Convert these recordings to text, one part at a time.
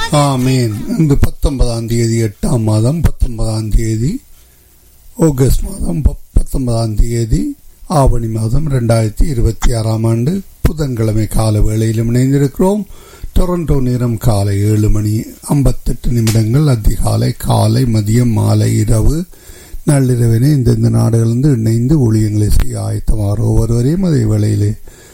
ஆமீன் இன்று பத்தொன்பதாம் தேதி எட்டாம் மாதம் பத்தொன்பதாம் தேதி ஆகஸ்ட் மாதம் ப- பத்தொன்பதாம் தேதி ஆவணி மாதம் ரெண்டாயிரத்தி இருபத்தி ஆறாம் ஆண்டு புதன்கிழமை கால வேளையிலும் இணைந்திருக்கிறோம் டொரண்டோ நேரம் காலை ஏழு மணி ஐம்பத்தெட்டு நிமிடங்கள் அதிகாலை காலை மதியம் மாலை இரவு நள்ளிரவினை இந்தந்த நாடுகளிலிருந்து இணைந்து ஊழியங்களை செய்ய ஆயத்தமாகிற ஒவ்வொருவரையும் அதே வேளையிலே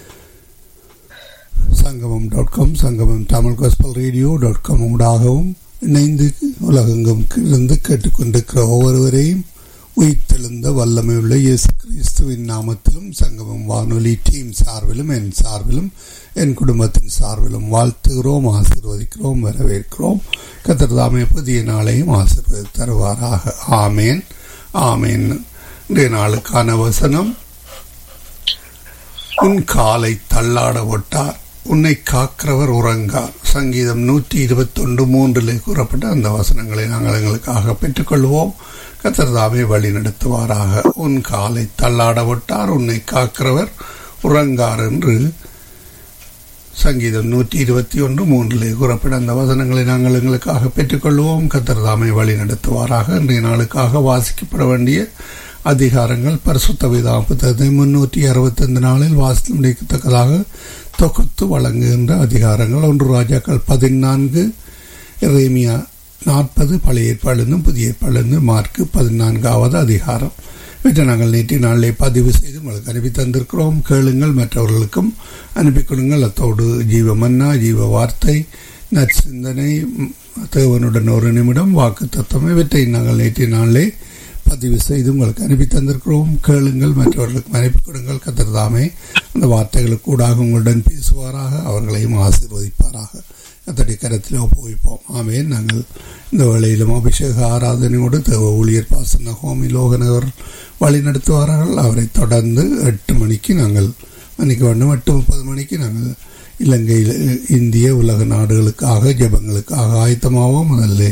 சங்கமம் dot com Sangamam Tamil gospel radio dot com ஊடாகவும் இணைந்து உலகெங்கும் இருந்து கேட்டுக்கொண்டிருக்கிற ஒவ்வொருவரையும் உயிர்த்தெழுந்த வல்லமையுள்ள இயேசு கிறிஸ்துவின் நாமத்திலும் சங்கமம் வானொலி டீம் சார்பிலும் என் சார்பிலும் என் குடும்பத்தின் சார்பிலும் வாழ்த்துகிறோம் ஆசீர்வதிக்கிறோம் வரவேற்கிறோம் கத்தர் தாமே புதிய நாளையும் ஆசீர்வதி தருவாராக ஆமேன் ஆமேன் இன்றைய நாளுக்கான வசனம் உன் காலை தள்ளாட ஒட்டார் உன்னை காக்கிறவர் உறங்கார் சங்கீதம் நூற்றி இருபத்தொன்று மூன்றிலே கூறப்பட்ட அந்த வசனங்களை நாங்கள் எங்களுக்காக பெற்றுக்கொள்வோம் கத்தர்தாமே வழி நடத்துவாராக உன் காலை தள்ளாட விட்டார் உன்னை காக்கிறவர் உறங்கார் என்று சங்கீதம் நூற்றி இருபத்தி ஒன்று மூன்றிலே கூறப்பட்ட அந்த வசனங்களை நாங்கள் எங்களுக்காக பெற்றுக்கொள்வோம் கத்தர்தாமை வழி நடத்துவாராக இன்றைய நாளுக்காக வாசிக்கப்பட வேண்டிய அதிகாரங்கள் பரிசுத்த வேதா புத்தகத்தை முன்னூற்றி அறுபத்தைந்து நாளில் வாசித்து முடிக்கத்தக்கதாக தொகுத்து வழங்குகின்ற அதிகாரங்கள் ஒன்று ராஜாக்கள் பதினான்கு ரேமியா நாற்பது பழைய ஏற்பாடுன்னு புதிய ஏற்பாடுன்னு மார்க்கு பதினான்காவது அதிகாரம் இவற்றை நாங்கள் நேற்று நாளிலே பதிவு செய்து உங்களுக்கு அனுப்பி தந்திருக்கிறோம் கேளுங்கள் மற்றவர்களுக்கும் அனுப்பி கொடுங்கள் அத்தோடு ஜீவ மன்னா ஜீவ வார்த்தை நற்சிந்தனை ம், தேவனுடன் ஒரு நிமிடம் வாக்கு தத்துவம் இவற்றை நாங்கள் நேற்று நாளிலே பதிவு செய்து உங்களுக்கு அனுப்பி தந்திருக்கிறோம் கேளுங்கள் மற்றவர்களுக்கு அனுப்பி கொடுங்கள் கத்திரதாமே அந்த வார்த்தைகளுக்கு கூடாக உங்களுடன் பேசுவாராக அவர்களையும் ஆசீர்வதிப்பாராக கத்தடி கரத்தில் ஒப்புவிப்போம் ஆமே நாங்கள் இந்த வேளையிலும் அபிஷேக ஆராதனையோடு தேவ ஊழியர் பாசன ஹோமி லோகனவர் வழி நடத்துவார்கள் அவரை தொடர்ந்து எட்டு மணிக்கு நாங்கள் மணிக்கு வேண்டும் எட்டு முப்பது மணிக்கு நாங்கள் இலங்கையில் இந்திய உலக நாடுகளுக்காக ஜெபங்களுக்காக ஆயத்தமாவோம் முதல்ல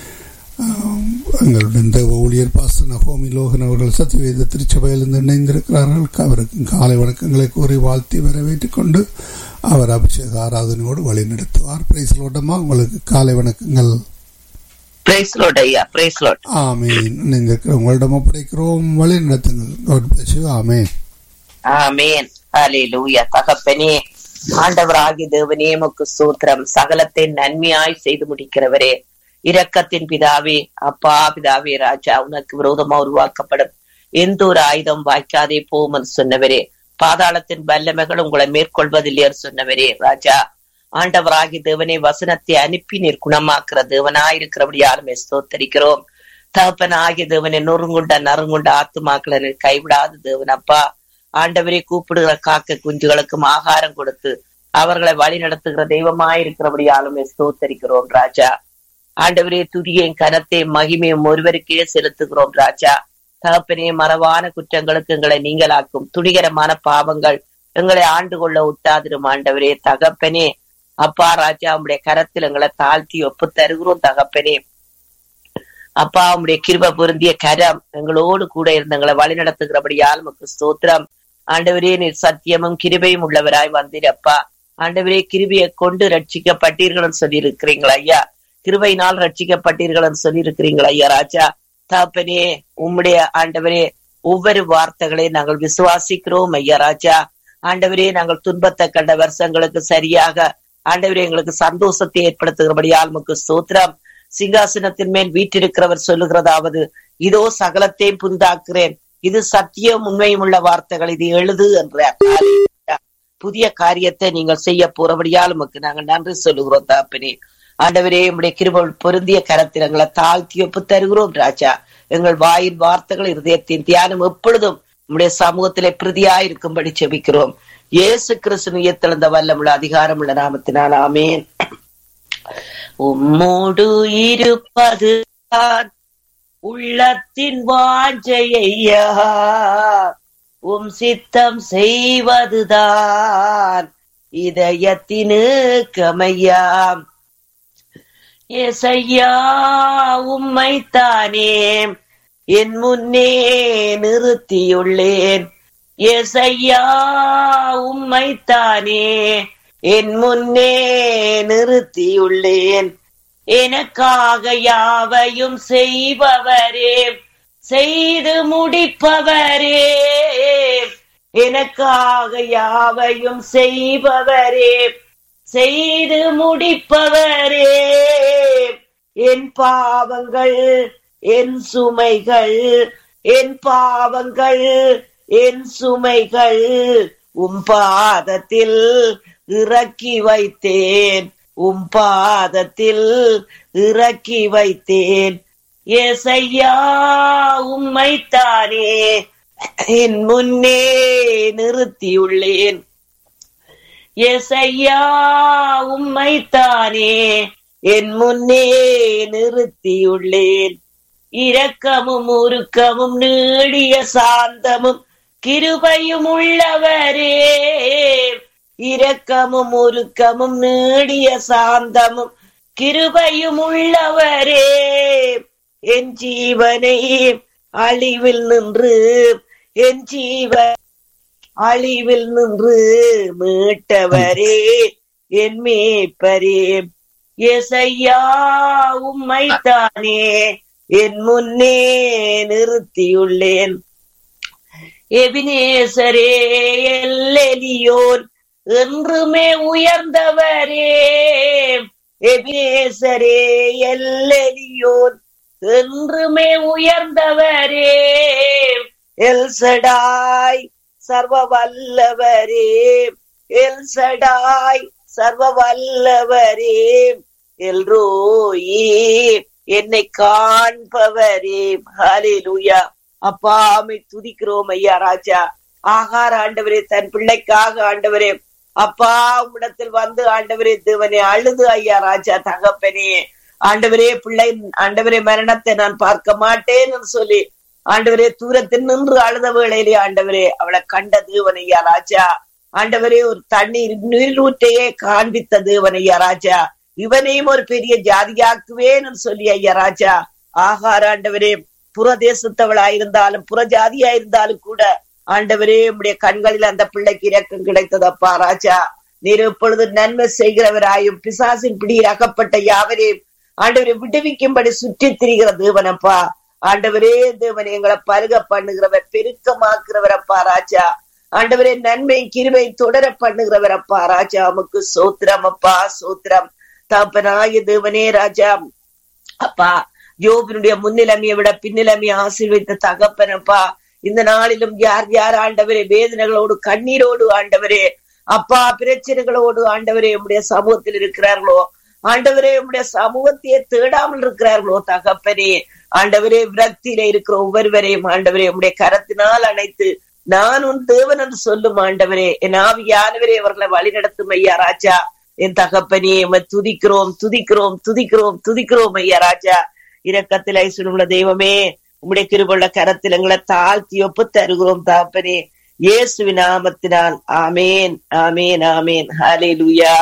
ஆம், எங்களுடன் தேவ ஊழியர் பாசன ஹோமி லோகன் அவர்கள் சத்தியவேத திருச்சபையிலிருந்து இணைந்திருக்கிறார்கள் அவருக்கு காலை வணக்கங்களை கூறி வாழ்த்தி வரவேற்றுக் கொண்டு அவர் அபிஷேக ஆராதனையோடு வழி நடத்துவார் பிரைஸ்லோட்டமா உங்களுக்கு காலை வணக்கங்கள் பிரைஸ் லோட் ஐயா பிரைஸ் லோட் ஆமீன் இணைந்திருக்கிற உங்களிடம் ஒப்படைக்கிறோம் வழி நடத்துங்கள் God bless you. ஆமீன் ஆமேன் ஹalleluya தகப்பனே ஆண்டவராகிய தேவனே உமக்கு சூத்திரம் சகலத்தை நன்மையாய் செய்து முடிக்கிறவரே இரக்கத்தின் பிதாவே அப்பா பிதாவே ராஜா உனக்கு விரோதமா உருவாக்கப்படும் எந்த ஒரு ஆயுதம் வாய்க்காதே போகும் சொன்னவரே பாதாளத்தின் வல்லமைகள் உங்களை மேற்கொள்வதில்லை சொன்னவரே ராஜா ஆண்டவராகி தேவனே வசனத்தை அனுப்பி நீர் குணமாக்குற தேவனாயிருக்கிறபடியாலுமே ஸ்தோத்தரிக்கிறோம் தகப்பன் ஆகிய தேவனை நொறுங்குண்ட நறுங்குண்ட ஆத்துமாக்களை நீர் கைவிடாத தேவன் அப்பா ஆண்டவரே கூப்பிடுகிற காக்க குஞ்சுகளுக்கும் ஆகாரம் கொடுத்து அவர்களை வழி நடத்துகிற தெய்வமாயிருக்கிறபடியாலுமே ஸ்தோத்தரிக்கிறோம் ராஜா ஆண்டவரே துதியையும் கனத்தையும் மகிமையும் ஒருவருக்கே செலுத்துகிறோம் ராஜா தகப்பனே மறவான குற்றங்களுக்கு எங்களை நீங்களாக்கும் துணிகரமான பாவங்கள் எங்களை ஆண்டு கொள்ள விட்டாதிரும் ஆண்டவரே தகப்பனே அப்பா ராஜா உம்முடைய கரத்தில் எங்களை தாழ்த்தி ஒப்பு தருகிறோம் தகப்பனே அப்பா உம்முடைய கிருப பொருந்திய கரம் எங்களோடு கூட இருந்து எங்களை வழி நடத்துகிறபடியால் உமக்கு ஸ்தோத்திரம் ஆண்டவரே நீர் சத்தியமும் கிருபையும் உள்ளவராய் வந்தீரப்பா ஆண்டவரே கிருபையை கொண்டு ரட்சிக்கப்பட்டீர்கள் சொல்லி இருக்கிறீங்களா ஐயா கிருபையினால் ரட்சிக்கப்பட்டீர்கள் சொல்லி இருக்கிறீங்களா ஐயா ராஜா தாப்பனே உம்முடைய ஆண்டவரே ஒவ்வொரு வார்த்தைகளை நாங்கள் விசுவாசிக்கிறோம் ஐயா ராஜா ஆண்டவரே நாங்கள் துன்பத்தை கண்ட வருஷங்களுக்கு சரியாக ஆண்டவரே எங்களுக்கு சந்தோஷத்தை ஏற்படுத்துகிறபடியால் உமக்கு ஸ்தோத்திரம் சிங்காசனத்தின் மேல் வீற்றிருக்கிறவர் சொல்லுகிறதாவது இதோ சகலத்தையும் புந்தாக்குறேன் இது சத்தியம் உண்மையும் உள்ள வார்த்தைகள் இது எழுது என்ற புதிய காரியத்தை நீங்கள் செய்ய போறபடியால் உமக்கு நாங்கள் நன்றி சொல்லுகிறோம் தாப்பனே ஆண்டவரே உம்முடைய கிருப பொருந்திய கரத்தில் எங்களை தாழ்த்தி ஒப்பு தருகிறோம் ராஜா எங்கள் வாயின் வார்த்தைகள் இருதயத்தின் தியானம் எப்பொழுதும் உம்முடைய சமூகத்திலே பிரதியாய் இருக்கும்படி செபிக்கிறோம் இயேசு கிறிஸ்து உயர்த்தெழுந்த வல்லமுள்ள அதிகாரமுள்ள நாமத்தினால் ஆமேன் உம்மோடு இருப்பது உள்ளத்தின் வாஞ்சையா உம் சித்தம் செய்வதுதான் இதயத்தினுக்கமையாம் ஏசையா உம்மைத்தானே என் முன்னே நிறுத்தியுள்ளேன் ஏசையா உம்மைத்தானே என் முன்னே நிறுத்தியுள்ளேன் எனக்காக யாவையும் செய்பவரே செய்து முடிப்பவரே எனக்காக யாவையும் செய்பவரே செய்து முடிப்பவரே என் பாவங்கள் என் சுமைகள் என் பாவங்கள் என் சுமைகள் உம் பாதத்தில் இறக்கி வைத்தேன் உம் பாதத்தில் இறக்கி வைத்தேன் ஏசையா உம்மைத்தானே என் முன்னே நிறுத்தியுள்ளேன் ஏசையா உம்மைத்தானே என் முன்னே நிறுத்தியுள்ளேன் இரக்கமும் உருக்கமும் நீடிய சாந்தமும் கிருபையும் உள்ளவரே இரக்கமும் உருக்கமும் நீடிய சாந்தமும் கிருபையும் உள்ளவரே என் ஜீவனை அழிவில் நின்று என் ஜீவ அழிவில் நின்று மீட்டவரே என் மேய்ப்பரே எசையா உம்மைத்தானே என் முன்னே நிறுத்தியுள்ளேன் எபினேசரே எல்லெலியோன் என்றுமே உயர்ந்தவரே எபினேசரே எல்லெலியோன் என்றுமே உயர்ந்தவரே எல்சடாய் சர்வ வல்லவரே எல்சடாய் சர்வ வல்லவரே எல்ரோயே என்னை காண்பவரே ஹalleluya அப்பா ஆமை துதிக்கிறோம் ஐயா ராஜா ஆகார ஆண்டவரே தன் பிள்ளைக்காக ஆண்டவரே அப்பா உம்மிடத்தில் வந்து ஆண்டவரே தேவனே அழுது ஐயா ராஜா தகப்பனே ஆண்டவரே பிள்ளை ஆண்டவரே மரணத்தை நான் பார்க்க மாட்டேன்னு சொல்லி ஆண்டவரே தூரத்தில் நின்று அழுத வேளையிலே ஆண்டவரே அவளை கண்ட தேவன் ஐயா ராஜா ஆண்டவரே ஒரு தண்ணீர் நீரூற்றையே காண்பித்த தேவன் ஐயா ராஜா இவனையும் ஒரு பெரிய ஜாதியாக்குவேன்னு சொல்லி ஐயா ராஜா ஆகார ஆண்டவரே புறதேசத்தவளாயிருந்தாலும் புற ஜாதியா இருந்தாலும் கூட ஆண்டவரே உம்முடைய கண்களில் அந்த பிள்ளைக்கு இரக்கம் கிடைத்ததப்பா ராஜா நீர் இப்பொழுது நன்மை செய்கிறவராயும் பிசாசின் பிடியில் அகப்பட்ட யாவரையும் ஆண்டவரை விடுவிக்கும்படி சுற்றி திரிகிற தேவனப்பா ஆண்டவரே தேவன் எங்களை பருக பண்ணுகிறவர் பெருக்கமாக்குறவரப்பா ராஜா ஆண்டவரே நன்மை கிருவை தொடர பண்ணுகிறவரப்பா ராஜா உமக்கு சோத்திரம் அப்பா சோத்திரம் தப்பனாய தேவனே ராஜா அப்பா யோபினுடைய முன்னிலைமையை விட பின்னிலைமையை ஆசீர்வித்த தகப்பனப்பா இந்த நாளிலும் யார் யார் ஆண்டவரே வேதனைகளோடு கண்ணீரோடு ஆண்டவரே அப்பா பிரச்சனைகளோடு ஆண்டவரே உடைய சமூகத்தில் இருக்கிறார்களோ ஆண்டவரே உடைய சமூகத்தையே தேடாமல் இருக்கிறார்களோ தகப்பனே ஆண்டவரே விரக்தியில இருக்கிற ஒவ்வொருவரையும் ஆண்டவரே உடைய கரத்தினால் அணைத்து நான் உன் தேவன் என்று சொல்லும் ஆண்டவரே என் ஆவியானவரே அவர்களை வழிநடத்தும் ஐயா ராஜா என் தகப்பனே உம்மை துதிக்கிறோம் துதிக்கிறோம் துதிக்கிறோம் துதிக்கிறோம் ஐயா ராஜா இரக்கத்தில் ஐசுள்ள தெய்வமே உம்முடைய கிருபுள்ள கரத்தில் எங்களை தாழ்த்தி ஒப்பு தருகிறோம் தகப்பனே இயேசுவின் நாமத்தினால் ஆமேன் ஆமேன் ஆமேன் ஹலே லூயா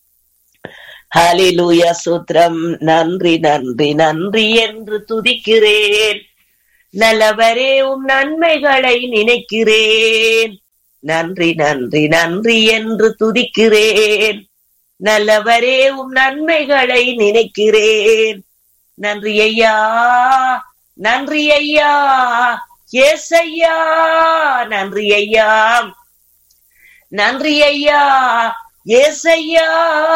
ஹலே லூயா சூத்திரம் நன்றி நன்றி நன்றி என்று துதிக்கிறேன் நல்லவரே உம் நன்மைகளை நினைக்கிறேன் நன்றி நன்றி நன்றி என்று துதிக்கிறேன் நல்லவரே உம் நன்மைகளை நினைக்கிறேன் நன்றி ஐயா நன்றி ஐயா எஸ் ஐயா நன்றி ஐயா நன்றி ஐயா எஸ் ஐயா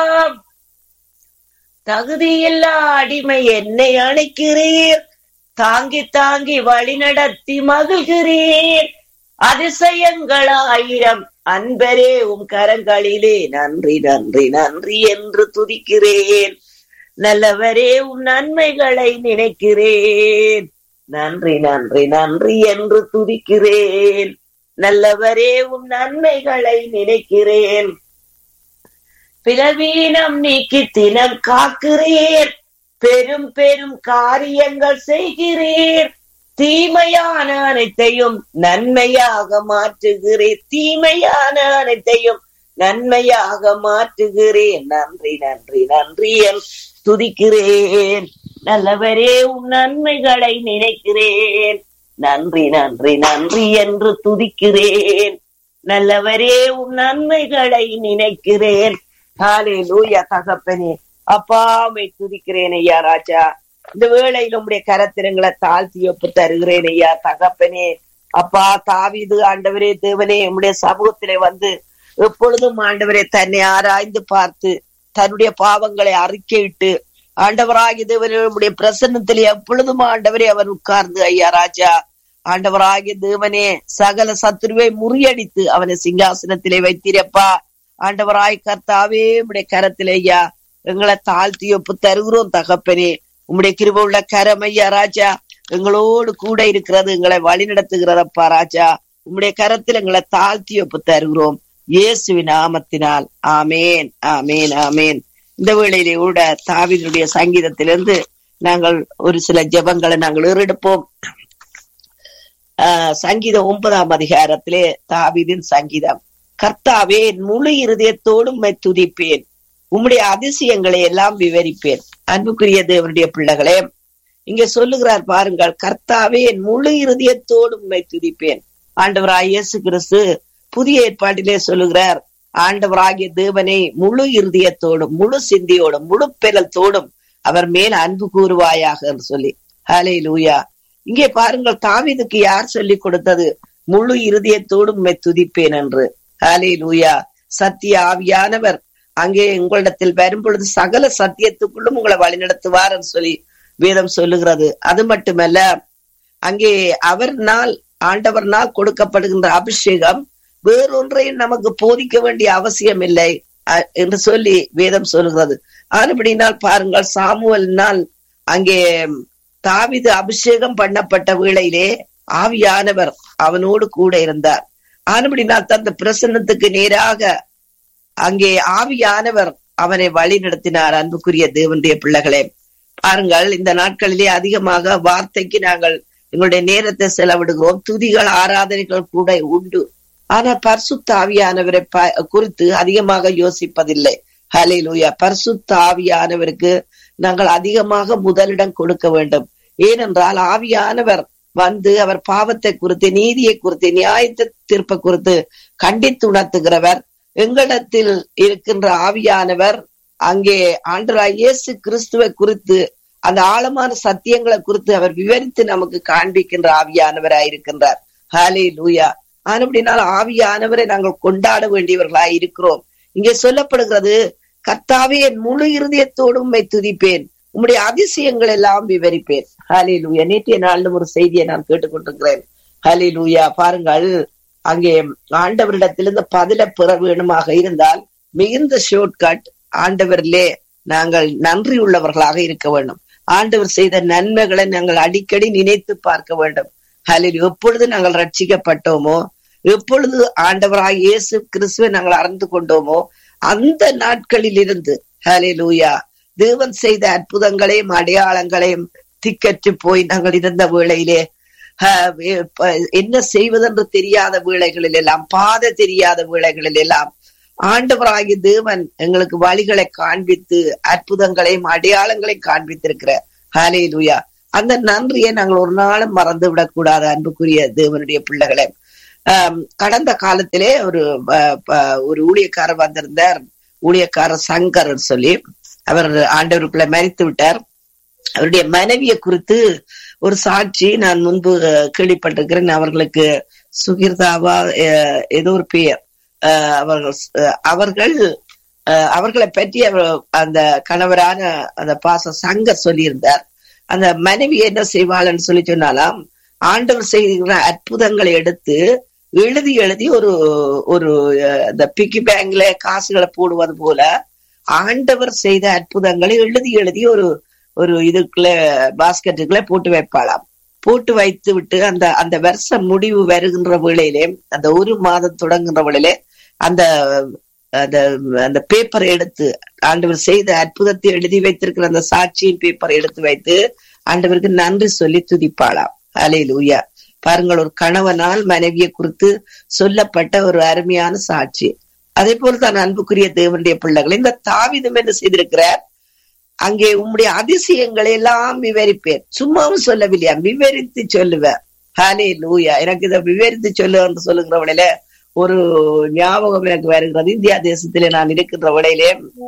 தகுதியில்லா அடிமை என்னை அணைக்கிறீர் தாங்கி தாங்கி வழி நடத்தி மகிழ்கிறீர் அதிசயங்கள் ஆயிரம் அன்பரே உம் கரங்களிலே நன்றி நன்றி நன்றி என்று துதிக்கிறேன் நல்லவரே உன் நன்மைகளை நினைக்கிறேன் நன்றி நன்றி நன்றி என்று துதிக்கிறேன் நல்லவரே உன் நன்மைகளை நினைக்கிறேன் பிளவீனம் நீக்கி தினம் காக்கிறீர் பெரும் பெரும் காரியங்கள் செய்கிறீர் தீமையான அனைத்தையும் நன்மையாக மாற்றுகிறேன் தீமையான அனைத்தையும் நன்மையாக மாற்றுகிறேன் நன்றி நன்றி நன்றி என் துதிக்கிறேன் நல்லவரே உன் நன்மைகளை நினைக்கிறேன் நன்றி நன்றி நன்றி என்று துதிக்கிறேன் நல்லவரே உன் நன்மைகளை நினைக்கிறேன் ஹாலே லூயா தகப்பனே அப்பா உம்மை துதிக்கிறேன் ஐயா ராஜா இந்த வேளையில் உம்முடைய கரத்திரங்களை தாழ்த்தி ஒப்பு தருகிறேன் ஐயா தகப்பனே அப்பா தாவீது ஆண்டவரே தேவனே உம்முடைய சமூகத்திலே வந்து எப்பொழுதும் ஆண்டவரே தன்னை ஆராய்ந்து பார்த்து தன்னுடைய பாவங்களை அறிக்கையிட்டு ஆண்டவராகி தேவனே உம்முடைய பிரசன்னத்திலே எப்பொழுதும் ஆண்டவரே அவர் உட்கார்ந்து ஐயா ராஜா ஆண்டவராகிய தேவனே சகல சத்துருவை முறியடித்து அவனை சிங்காசனத்திலே வைத்திருப்பா ஆண்டவராய் கர்த்தாவே உம்முடைய கரத்திலே ஐயா எங்களை தாழ்த்தி ஒப்பு தருகிறோம் தகப்பனே உம்முடைய கிருப உள்ள கரம் ஐயா ராஜா எங்களோடு கூட இருக்கிறது எங்களை வழி நடத்துகிறதப்பா ராஜா உம்முடைய கரத்தில் எங்களை தாழ்த்தி ஒப்பு தருகிறோம் இயேசுவின் நாமத்தினால் ஆமேன் ஆமேன் ஆமேன் இந்த வேளையிலே கூட தாவிதனுடைய சங்கீதத்திலிருந்து நாங்கள் ஒரு சில ஜெபங்களை நாங்கள் ஏறெடுப்போம் ஆஹ் சங்கீதம் ஒன்பதாம் அதிகாரத்திலே தாவீதின் சங்கீதம் கர்த்தாவே என் முழு இருதயத்தோடும் உம்மை துதிப்பேன் உம்முடைய அதிசயங்களை எல்லாம் விவரிப்பேன் அன்புக்குரிய தேவனுடைய பிள்ளைகளே இங்க சொல்லுகிறார் பாருங்கள் கர்த்தாவே என் முழு இருதயத்தோடு உண்மை துதிப்பேன் ஆண்டவராய் இயேசு கிறிஸ்து புதிய ஏற்பாட்டிலே சொல்லுகிறார் ஆண்டவராகிய தேவனை முழு இருதயத்தோடும் முழு சிந்தியோடும் முழு பெறலத்தோடும் அவர் மேல் அன்பு கூறுவாயாக என்று சொல்லி ஹலே லூயா இங்கே பாருங்கள் தாவீதுக்கு யார் சொல்லி கொடுத்தது முழு இருதயத்தோடும் உண்மை துதிப்பேன் என்று ஹலே லூயா சத்திய ஆவியானவர் அங்கே உங்களிடத்தில் வரும் பொழுது சகல சத்தியத்துக்குள்ளும் உங்களை வழிநடத்துவார் என்று சொல்லி வேதம் சொல்லுகிறது அது மட்டுமல்ல அங்கே அவர்னால் ஆண்டவர்னால் கொடுக்கப்படுகின்ற அபிஷேகம் வேறொன்றையும் நமக்கு போதிக்க வேண்டிய அவசியம் இல்லை அ- என்று சொல்லி வேதம் சொல்லுகிறது ஆனபடினால் பாருங்கள் சாமுவல்னால் அங்கே தாவிது அபிஷேகம் பண்ணப்பட்ட வேளையிலே ஆவியானவர் அவனோடு கூட இருந்தார் ஆனபடினால் தந்த பிரசன்னத்துக்கு நேராக அங்கே ஆவியானவர் அவனை வழி நடத்தினார் அன்புக்குரிய தேவனுடைய பிள்ளைகளே பாருங்கள் இந்த நாட்களிலே அதிகமாக வார்த்தைக்கு நாங்கள் எங்களுடைய நேரத்தை செலவிடுகிறோம் துதிகள் ஆராதனைகள் கூட உண்டு ஆனால் பரிசுத்த ஆவியானவரை ப- குறித்து அதிகமாக யோசிப்பதில்லை ஹலே லூயா பரிசுத்த ஆவியானவருக்கு நாங்கள் அதிகமாக முதலிடம் கொடுக்க வேண்டும் ஏனென்றால் ஆவியானவர் வந்து அவர் பாவத்தை குறித்து நீதியை குறித்து நியாயத்தை தீர்ப்பை குறித்து கண்டித்து உணர்த்துகிறவர் எங்களிடத்தில் இருக்கின்ற ஆவியானவர் அங்கே ஆண்டராய் இயேசு கிறிஸ்துவை குறித்து அந்த ஆழமான சத்தியங்களை குறித்து அவர் விவரித்து நமக்கு காண்பிக்கின்ற ஆவியானவராய் இருக்கின்றார் ஹாலே லூயா ஆனப்படினால் ஆவியானவரை நாங்கள் கொண்டாட வேண்டியவர்களாய் இருக்கிறோம் இங்கே சொல்லப்படுகிறது கர்த்தாவே என் முழு இருதயத்தோடு உம்மை துதிப்பேன் உம்முடைய அதிசயங்கள் எல்லாம் விவரிப்பேன் ஹாலே லூயா நேற்றைய நாளிலும் ஒரு செய்தியை நான் கேட்டுக்கொண்டிருக்கிறேன் ஹாலே லூயா பாருங்கள் அங்கே ஆண்டவரிடத்திலிருந்து பதில பெற வேணுமாக இருந்தால் மிகுந்த ஷார்ட்கட் ஆண்டவரிலே நாங்கள் நன்றி உள்ளவர்களாக இருக்க வேண்டும் ஆண்டவர் செய்த நன்மைகளை நாங்கள் அடிக்கடி நினைத்து பார்க்க வேண்டும் அதில் எப்பொழுது நாங்கள் ரட்சிக்கப்பட்டோமோ எப்பொழுது ஆண்டவராக இயேசு கிறிஸ்துவை நாங்கள் அறிந்து கொண்டோமோ அந்த நாட்களில் இருந்து ஹலே லூயா தேவன் செய்த அற்புதங்களையும் அடையாளங்களையும் திக்கற்று போய் நாங்கள் இருந்த வேளையிலே ஆஹ் எ- என்ன செய்வதென்று தெரியாத வேளைகளில் எல்லாம் பாதை தெரியாத வேளைகளில் எல்லாம் ஆண்டவராகிய தேவன் எங்களுக்கு வழிகளை காண்பித்து அற்புதங்களையும் அடையாளங்களையும் காண்பித்திருக்கிற ஹாலே லூயா அந்த நன்றியை நாங்கள் ஒரு நாளும் மறந்து விடக்கூடாது அன்புக்குரிய தேவனுடைய பிள்ளைகளை ஆம், கடந்த காலத்திலே ஒரு அஹ், ப- ஒரு ஊழியக்காரர் வந்திருந்தார் ஊழியக்காரர் சங்கர் சொல்லி அவர் ஆண்டவருக்குள்ள மறித்து விட்டார் அவருடைய மனைவியை குறித்து ஒரு சாட்சி நான் முன்பு அஹ், கேள்விப்பட்டிருக்கிறேன் அவர்களுக்கு சுகிர்தாவா அஹ், ஏதோ ஒரு பெயர் அஹ், அவர்கள் அஹ், அவர்கள் அஹ், அவர்களை பற்றி அவர் அந்த கணவரான அந்த பாச சங்கர் சொல்லியிருந்தார் அந்த மனைவி என்ன செய்வாள்னு சொல்லி சொன்னாலாம் ஆண்டவர் செய்கிற அற்புதங்களை எடுத்து எழுதி எழுதி ஒரு ஒரு அஹ், அந்த பிக்கி பேங்க்ல காசுகளை போடுவது போல ஆண்டவர் செய்த அற்புதங்களை எழுதி எழுதி ஒரு ஒரு இதுக்குள்ள பாஸ்கெட்டுக்குள்ள போட்டு வைப்பாளாம் போட்டு வைத்து விட்டு அந்த அந்த வருஷம் முடிவு வருகின்ற வேளையிலே அந்த ஒரு மாதம் தொடங்குகின்ற வேளையிலே அந்த அந்த அந்த பேப்பரை எடுத்து ஆண்டவர் செய்த அற்புதத்தை எழுதி வைத்திருக்கிற அந்த சாட்சியின் பேப்பரை எடுத்து வைத்து ஆண்டவருக்கு நன்றி சொல்லி துதிப்பாளாம் அலே லூயா பாருங்கள் ஒரு கணவனால் மனைவியை குறித்து சொல்லப்பட்ட ஒரு அருமையான சாட்சி அதே போல தான் அன்புக்குரிய தேவனுடைய பிள்ளைகள் இந்த தாவிதம் என்ன செய்திருக்கிறார் அங்கே உம்முடைய அதிசயங்களை எல்லாம் விவரிப்பேன் சும்மாவும் சொல்லவில்லையா விவரித்து சொல்லுவேன் ஹாலே லூயா எனக்கு இதை விவரித்து சொல்லு என்று சொல்லுகிறவளையில ஒரு ஞாபகம் எனக்கு வருகிறது இந்தியா தேசத்திலே நான் இருக்கின்ற விடையிலே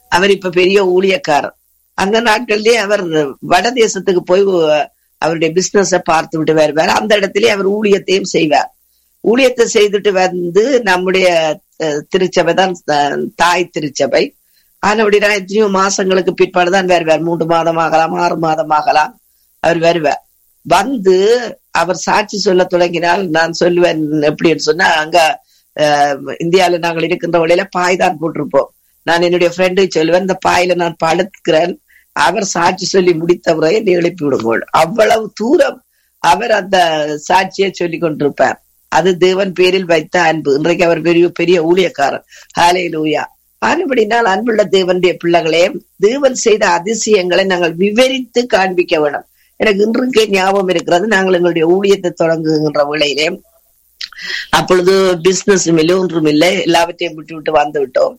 அவர் இப்ப பெரிய ஊழியக்காரர் அந்த நாட்கள்லயே அவர் வட தேசத்துக்கு போய் அவருடைய பிசினஸ பார்த்து விட்டு வருவார் அந்த இடத்திலே அவர் ஊழியத்தையும் செய்வார் ஊழியத்தை செய்துட்டு வந்து நம்முடைய திருச்சபை தான் தாய் திருச்சபை ஆனபடினா எத்தனையோ மாசங்களுக்கு பிற்பாடுதான் வருவார் மூன்று மாதம் ஆகலாம் ஆறு மாதம் ஆகலாம் அவர் வருவார் வந்து அவர் சாட்சி சொல்ல தொடங்கினால் நான் சொல்லுவேன் எப்படின்னு சொன்னா அங்க இந்தியாவில நாங்கள் இருக்கின்ற வழியில பாய் தான் போட்டிருப்போம் நான் என்னுடைய ஃப்ரெண்டு சொல்லுவேன் இந்த பாயில நான் படுத்துக்கிறேன் அவர் சாட்சி சொல்லி முடித்த முறை என்னை எழுப்பி விடுங்கள் அவ்வளவு தூரம் அவர் அந்த சாட்சியை சொல்லி கொண்டிருப்பார் அது தேவன் பேரில் வைத்த அன்பு இன்றைக்கு அவர் பெரிய பெரிய ஊழியக்காரர் ஹாலே லூயா ஆனபடினால் அன்புள்ள தேவனுடைய பிள்ளைகளே தேவன் செய்த அதிசயங்களை நாங்கள் விவரித்து காண்பிக்க வேணும் எனக்கு இன்றைக்கு ஞாபகம் இருக்கிறது நாங்கள் எங்களுடைய ஊழியத்தை தொடங்குகின்ற வேளையிலே அப்பொழுது பிசினஸ் இல்லை ஒன்றும் இல்லை எல்லாவற்றையும் விட்டு விட்டு வந்து விட்டோம்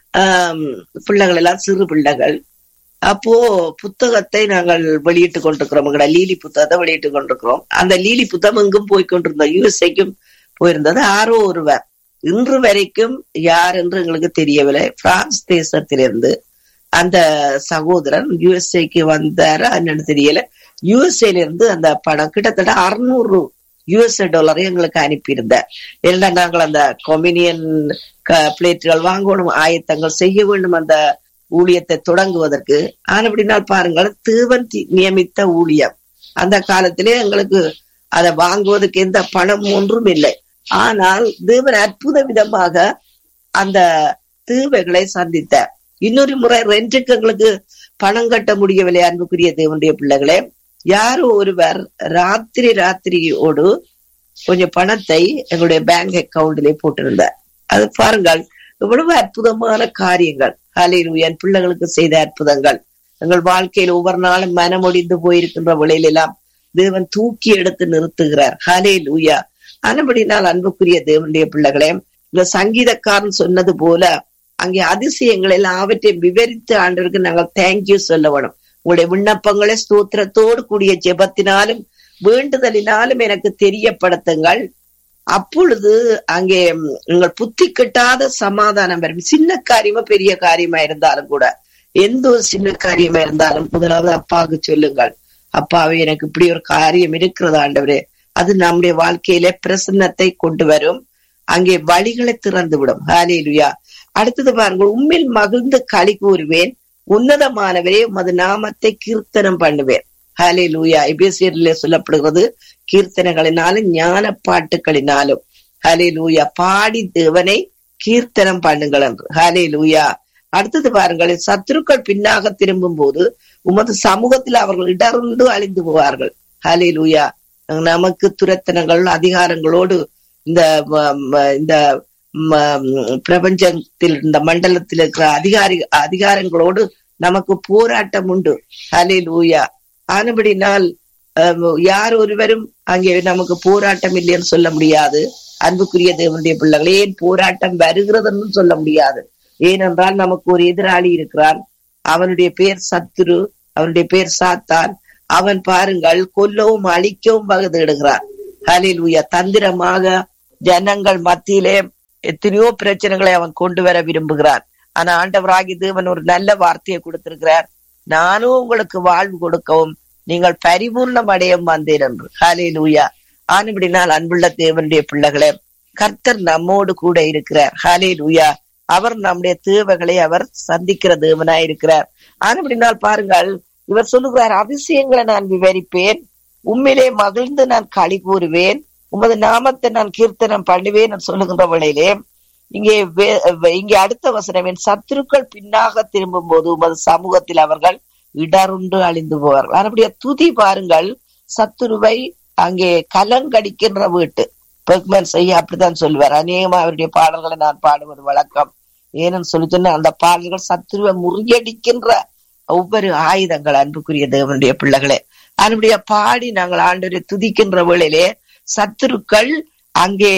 ஆஹ் பிள்ளைகள் எல்லாம் சிறு பிள்ளைகள் அப்போ புத்தகத்தை நாங்கள் வெளியிட்டு கொண்டிருக்கிறோம் எங்களோட லீலி புத்தகத்தை வெளியிட்டு கொண்டிருக்கிறோம் அந்த லீலி புத்தகம் எங்கும் போய் கொண்டிருந்தோம் யூஎஸ்ஏக்கும் போயிருந்தது ஆரோ ஒருவர் இன்று வரைக்கும் யார் என்று எங்களுக்கு தெரியவில்லை பிரான்ஸ் தேசத்திலிருந்து அந்த சகோதரன் யுஎஸ்ஏக்கு வந்தாரு என்னன்னு தெரியல யுஎஸ்ஏல இருந்து அந்த பணம் கிட்டத்தட்ட அறுநூறு யுஎஸ்ஏ டாலரை எங்களுக்கு அனுப்பியிருந்தார் ஏன்னா நாங்கள் அந்த கொமினியன் பிளேட்டுகள் வாங்கணும் ஆயத்தங்கள் செய்ய வேண்டும் அந்த ஊழியத்தை தொடங்குவதற்கு ஆனப்படினால் பாருங்கள் தேவன் நியமித்த ஊழியம் அந்த காலத்திலே எங்களுக்கு அதை வாங்குவதற்கு எந்த பணம் ஒன்றும் இல்லை ஆனால் தேவன் அற்புத விதமாக அந்த தேவைகளை சந்தித்தார் இன்னொரு முறை ரெண்டுக்கு எங்களுக்கு பணம் கட்ட முடியவில்லை அன்புக்குரிய தேவனுடைய பிள்ளைகளே யாரோ ஒருவர் ராத்திரி ராத்திரியோடு கொஞ்சம் பணத்தை எங்களுடைய பேங்க் அக்கவுண்டிலே போட்டிருந்தார் அது பாருங்கள் இவ்வளவு அற்புதமான காரியங்கள் ஹாலையில் என் பிள்ளைகளுக்கு செய்த அற்புதங்கள் எங்கள் வாழ்க்கையில் ஒவ்வொரு நாளும் மனமொடிந்து போயிருக்கின்ற விலையிலெல்லாம் தேவன் தூக்கி எடுத்து நிறுத்துகிறார் ஹலே லூயா ஆனபடினால் அன்புக்குரிய தேவனுடைய பிள்ளைகளே இந்த சங்கீதக்காரன் சொன்னது போல அங்கே அதிசயங்கள் எல்லாவற்றையும் விவரித்து ஆண்டவருக்கு நாங்கள் தேங்க்யூ சொல்ல வேணும் உங்களுடைய விண்ணப்பங்களை ஸ்தோத்திரத்தோடு கூடிய ஜெபத்தினாலும் வேண்டுதலினாலும் எனக்கு தெரியப்படுத்துங்கள் அப்பொழுது அங்கே உங்கள் புத்தி கெட்டாத சமாதானம் வரும் சின்ன காரியமா பெரிய காரியமா இருந்தாலும் கூட எந்த ஒரு சின்ன காரியமா இருந்தாலும் முதலாவது அப்பாவுக்கு சொல்லுங்கள் அப்பாவே எனக்கு இப்படி ஒரு காரியம் இருக்கிறது ஆண்டவரே அது நம்முடைய நாளையில பிரசன்னத்தை கொண்டு வரும் அங்கே வழிகளை திறந்து விடும் ஹாலேலுயா அடுத்தது பாருங்கள் உண்மையில் மகிழ்ந்து களி கூறுவேன் உன்னதமானவரே உமது நாமத்தை கீர்த்தனம் பண்ணுவேன் ஹாலே லூயா எபேசியர்ல சொல்லப்படுகிறது கீர்த்தனைகளினாலும் ஞான பாட்டுகளினாலும் ஹலே லூயா பாடி தேவனை கீர்த்தனம் பண்ணுங்கள் என்று ஹலே லூயா அடுத்தது பாருங்கள் சத்துருக்கள் பின்னாக திரும்பும் போது உமது சமூகத்தில் அவர்கள் இடர்ந்து அழிந்து போவார்கள் ஹலே லூயா நமக்கு துரத்தனங்கள் அதிகாரங்களோடு இந்த இந்த பிரபஞ்சத்தில் இந்த மண்டலத்தில் இருக்கிற அதிகாரி அதிகாரங்களோடு நமக்கு போராட்டம் உண்டு ஹலே லூயா ஆனபடினால் யார் ஒருவரும் அங்கே நமக்கு போராட்டம் இல்லைன்னு சொல்ல முடியாது அன்புக்குரிய தேவனுடைய பிள்ளைகள் ஏன் போராட்டம் வருகிறதுன்னு சொல்ல முடியாது ஏனென்றால் நமக்கு ஒரு எதிராளி இருக்கிறான் அவனுடைய பேர் சத்துரு அவனுடைய பேர் சாத்தான் அவன் பாருங்கள் கொல்லவும் அழிக்கவும் வகுதிடுகிறான் ஹலில் உய தந்திரமாக ஜனங்கள் மத்தியிலே எத்தனையோ பிரச்சனைகளை அவன் கொண்டு வர விரும்புகிறான் ஆனா ஆண்டவராகி தேவன் ஒரு நல்ல வார்த்தையை கொடுத்திருக்கிறார் நானும் உங்களுக்கு வாழ்வு கொடுக்கவும் நீங்கள் பரிபூர்ணம் அடையும் வந்தேன் என்று ஹாலே லூயா ஆனபடினால் அன்புள்ள தேவனுடைய பிள்ளைகளே கர்த்தர் நம்மோடு கூட இருக்கிறார் ஹாலே லூயா அவர் நம்முடைய தேவைகளை அவர் சந்திக்கிற தேவனாய் இருக்கிறார் ஆனபடினால் பாருங்கள் இவர் சொல்லுகிறார் அதிசயங்களை நான் விவரிப்பேன் உண்மையிலே மகிழ்ந்து நான் களி கூறுவேன் உமது நாமத்தை நான் கீர்த்தனம் பண்ணுவேன் சொல்லுகின்ற வேளையிலே இங்கே இங்கே அடுத்த வசனம் என் சத்துருக்கள் பின்னாக திரும்பும் போது உமது சமூகத்தில் அவர்கள் இடருண்டு அழிந்து போவார்கள் அப்படியே துதி பாருங்கள் சத்துருவை அங்கே கலங்கடிக்கின்ற வீட்டு பெர்க்மன் செய்ய அப்படித்தான் சொல்லுவார் அநேகமா அவருடைய பாடல்களை நான் பாடுவது வழக்கம் ஏன்னு சொல்லி சொன்ன அந்த பாடல்கள் சத்துருவை முறியடிக்கின்ற ஒவ்வொரு ஆயுதங்கள் அன்புக்குரிய தேவனுடைய பிள்ளைகளே அதனுடைய பாடி நாங்கள் ஆண்டவரை துதிக்கின்ற வேளையிலே சத்துருக்கள் அங்கே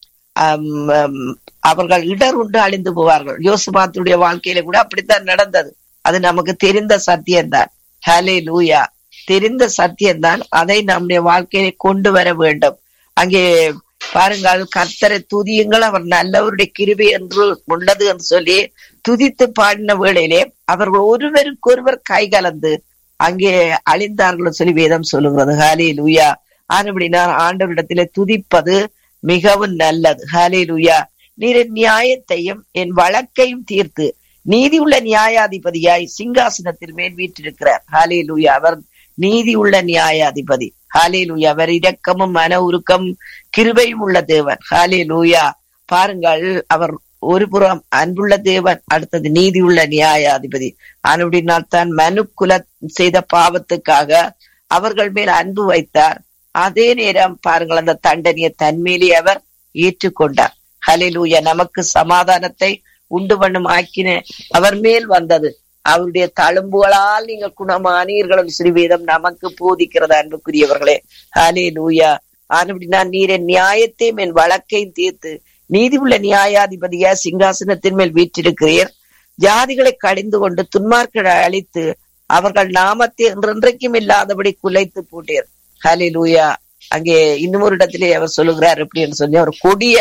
அவர்கள் இடர் உண்டு அழிந்து போவார்கள் யோசுபாத்துடைய வாழ்க்கையில கூட அப்படித்தான் நடந்தது அது நமக்கு தெரிந்த சத்தியம்தான் ஹலே லூயா தெரிந்த சத்தியம்தான் அதை நம்முடைய வாழ்க்கையில கொண்டு வர வேண்டும் அங்கே பாருங்கள் கர்த்தரை துதியுங்கள் அவர் நல்லவருடைய கிருபை என்று உள்ளது என்று சொல்லி துதித்து பாடின வேளையிலே அவர்கள் ஒருவருக்கொருவர் கை கலந்து அங்கே அழிந்தார்கள் சொல்லி வேதம் சொல்லுகிறது ஹாலே லூயா ஆனபடினா ஆண்டவரிடத்திலே துதிப்பது மிகவும் நல்லது ஹாலே லூயா நீர் என் நியாயத்தையும் என் வழக்கையும் தீர்த்து நீதி உள்ள நியாயாதிபதியாய் சிங்காசனத்தில் மேல் வீற்றிருக்கிறார் ஹாலே லூயா அவர் நீதி உள்ள நியாயாதிபதி ஹாலே லூயா அவர் இரக்கமும் மன உருக்கம் கிருபையும் உள்ள தேவன் ஹாலே லூயா பாருங்கள் அவர் ஒரு புறம் அன்புள்ள தேவன் அடுத்தது நீதி உள்ள நியாயாதிபதி அப்படினால் தான் மனு குல செய்த பாவத்துக்காக அவர்கள் மேல் அன்பு வைத்தார் அதே நேரம் பாருங்கள் அந்த தண்டனையை தன்மேலே அவர் ஏற்றுக்கொண்டார் ஹலிலூயா நமக்கு சமாதானத்தை உண்டு பண்ணும் ஆக்கின அவர் மேல் வந்தது அவருடைய தழும்புகளால் நீங்கள் குணமானீர்கள் ஸ்ரீவேதம் நமக்கு போதிக்கிறது அன்புக்குரியவர்களே ஹலே லூயா ஆனப்படினா நீர் என் நியாயத்தையும் என் வழக்கையும் தீர்த்து நீதி உள்ள நியாயாதிபதியா சிங்காசனத்தின் மேல் வீற்றிருக்கிறீர் ஜாதிகளை கடிந்து கொண்டு துன்மார்க்களை அழித்து அவர்கள் நாமத்தை என்றென்றைக்கும் இல்லாதபடி குலைத்து போட்டீர் ஹலே லூயா அங்கே இன்னும் ஒரு இடத்திலே அவர் சொல்லுகிறார் எப்படின்னு சொல்லி அவர் கொடிய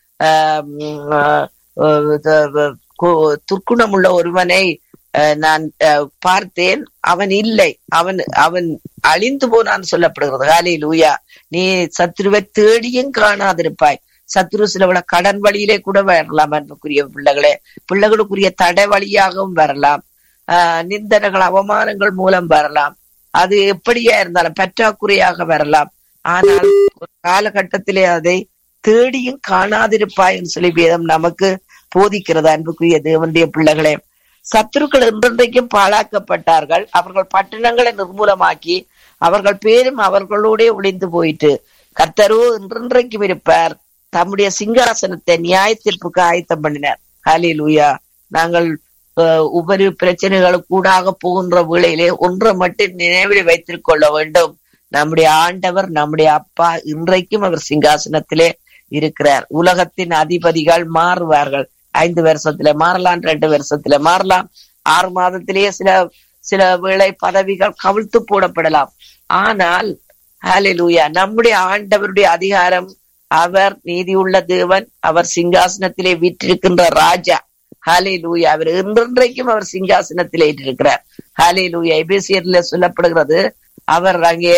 துர்க்குணம் உள்ள ஒருவனை நான் பார்த்தேன் அவன் இல்லை அவன் அவன் அழிந்து போனான்னு சொல்லப்படுகிறது ஹாலே லூயா நீ சத்ருவை தேடியும் காணாதிருப்பாய் சத்ரு சிலவள கடன் வழியிலே கூட வரலாம் அன்புக்குரிய பிள்ளைகளே பிள்ளைகளுக்குரிய தடை வழியாகவும் வரலாம் ஆஹ் நிந்தனைகள் அவமானங்கள் மூலம் வரலாம் அது எப்படியா இருந்தாலும் பற்றாக்குறையாக வரலாம் ஆனால் ஒரு காலகட்டத்திலே அதை தேடியும் காணாதிருப்பாய்ன்னு சொல்லி வேதம் நமக்கு போதிக்கிறது அன்புக்குரிய தேவனுடைய பிள்ளைகளே சத்துருக்கள் என்றென்றைக்கும் பாழாக்கப்பட்டார்கள் அவர்கள் பட்டணங்களை நிர்மூலமாக்கி அவர்கள் பேரும் அவர்களோட ஒளிந்து போயிட்டு கர்த்தரோ என்றென்றைக்கும் இருப்பார் தம்முடைய சிங்காசனத்தை நியாய தீர்ப்புக்கு ஆயத்தம் பண்ணினார் ஹாலி லூயா நாங்கள் ஒவ்வொரு பிரச்சனைகளுக்கு கூடாக போகின்ற வேளையிலே ஒன்றை மட்டும் நினைவில் வைத்துக் கொள்ள வேண்டும் நம்முடைய ஆண்டவர் நம்முடைய அப்பா இன்றைக்கும் அவர் சிங்காசனத்திலே இருக்கிறார் உலகத்தின் அதிபதிகள் மாறுவார்கள் ஐந்து வருஷத்துல மாறலாம் ரெண்டு வருஷத்துல மாறலாம் ஆறு மாதத்திலேயே சில சில வேளை பதவிகள் கவிழ்த்து போடப்படலாம் ஆனால் ஹாலிலூயா நம்முடைய ஆண்டவருடைய அதிகாரம் அவர் நீதி உள்ள தேவன் அவர் சிங்காசனத்திலே வீற்றிருக்கின்ற ராஜா ஹாலே லூயா அவர் இன்றைக்கும் அவர் சிங்காசனத்திலே இருக்கிறார் ஹாலே லூயா எபேசியர்ல சொல்லப்படுகிறது அவர் அங்கே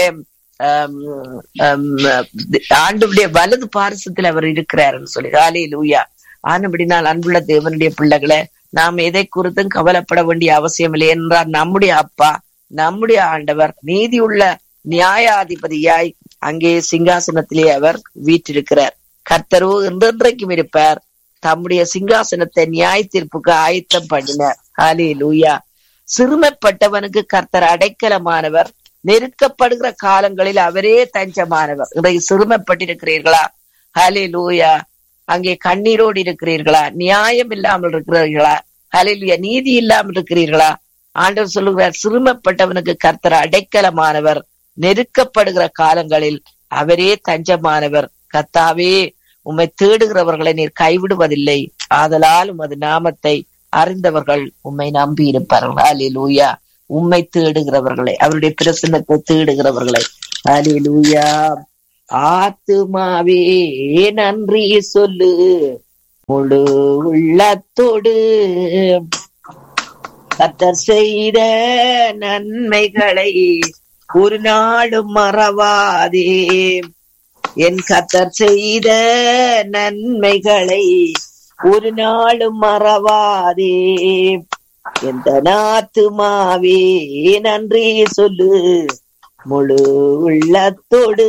ஆண்டுடைய வலது பாரசத்தில் அவர் இருக்கிறார்னு சொல்லி ஹாலே லூயா ஆனபடினால் அன்புள்ள தேவனுடைய பிள்ளைகளை நாம் எதை குறித்தும் கவலைப்பட வேண்டிய அவசியம் இல்லை என்றால் நம்முடைய அப்பா நம்முடைய ஆண்டவர் நீதி உள்ள நியாயாதிபதியாய் அங்கே சிங்காசனத்திலே அவர் வீற்றிருக்கிறார் கர்த்தரோ என்றென்றைக்கும் இருப்பார் தம்முடைய சிங்காசனத்தை நியாய தீர்ப்புக்கு ஆயத்தம் பண்ணினார் ஹாலே லூயா சிறுமைப்பட்டவனுக்கு கர்த்தர் அடைக்கலமானவர் நெருக்கப்படுகிற காலங்களில் அவரே தஞ்சமானவர் இன்றைக்கு சிறுமைப்பட்டிருக்கிறீர்களா ஹலே லூயா அங்கே கண்ணீரோடு இருக்கிறீர்களா நியாயம் இல்லாமல் இருக்கிறீர்களா ஹலிலுயா நீதி இல்லாமல் இருக்கிறீர்களா ஆண்டவர் சொல்லுகிறார் சிறுமப்பட்டவனுக்கு கர்த்தர் அடைக்கலமானவர் நெருக்கப்படுகிற காலங்களில் அவரே தஞ்சமானவர் கத்தாவே உம்மை தேடுகிறவர்களை நீர் கைவிடுவதில்லை ஆதலால் உமது நாமத்தை அறிந்தவர்கள் உம்மை நம்பி இருப்பார்கள் அலி லூயா உம்மை தேடுகிறவர்களை அவருடைய பிரசன்னத்தை தேடுகிறவர்களை அலி லூயா ஆத்துமாவே நன்றி சொல்லு முழு உள்ளத்தோடு கத்தர் செய்த நன்மைகளை ஒரு நாளும் மறவாதே என் கத்தர் செய்த நன்மைகளை ஒரு நாளும் மறவாதே எந்த நாத்துமாவே நன்றி சொல்லு முழு உள்ளத்தோடு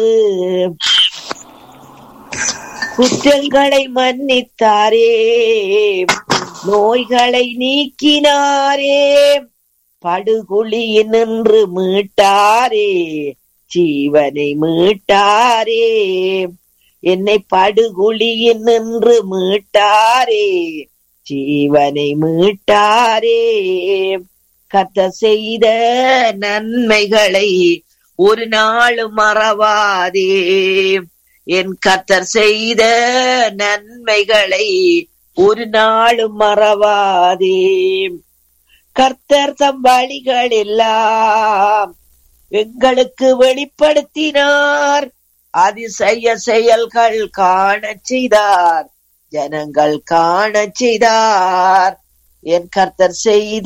குற்றங்களை மன்னித்தாரே நோய்களை நீக்கினாரே படுகுழியில் நின்று மீட்டாரே ஜீவனை மீட்டாரே என்னை படுகுழியில் நின்று மீட்டாரே ஜீவனை மீட்டாரே கத்த செய்த நன்மைகளை ஒரு நாளும் மறவாதே என் கத்தர் செய்த நன்மைகளை ஒரு நாளும் மறவாதே கர்த்தர் தம் வழிகள் எல்லாம் எங்களுக்கு வெளிப்படுத்தினார் அதிசய செயல்கள் காணச் செய்தார் ஜனங்கள் காணச் செய்தார் என் கர்த்தர் செய்த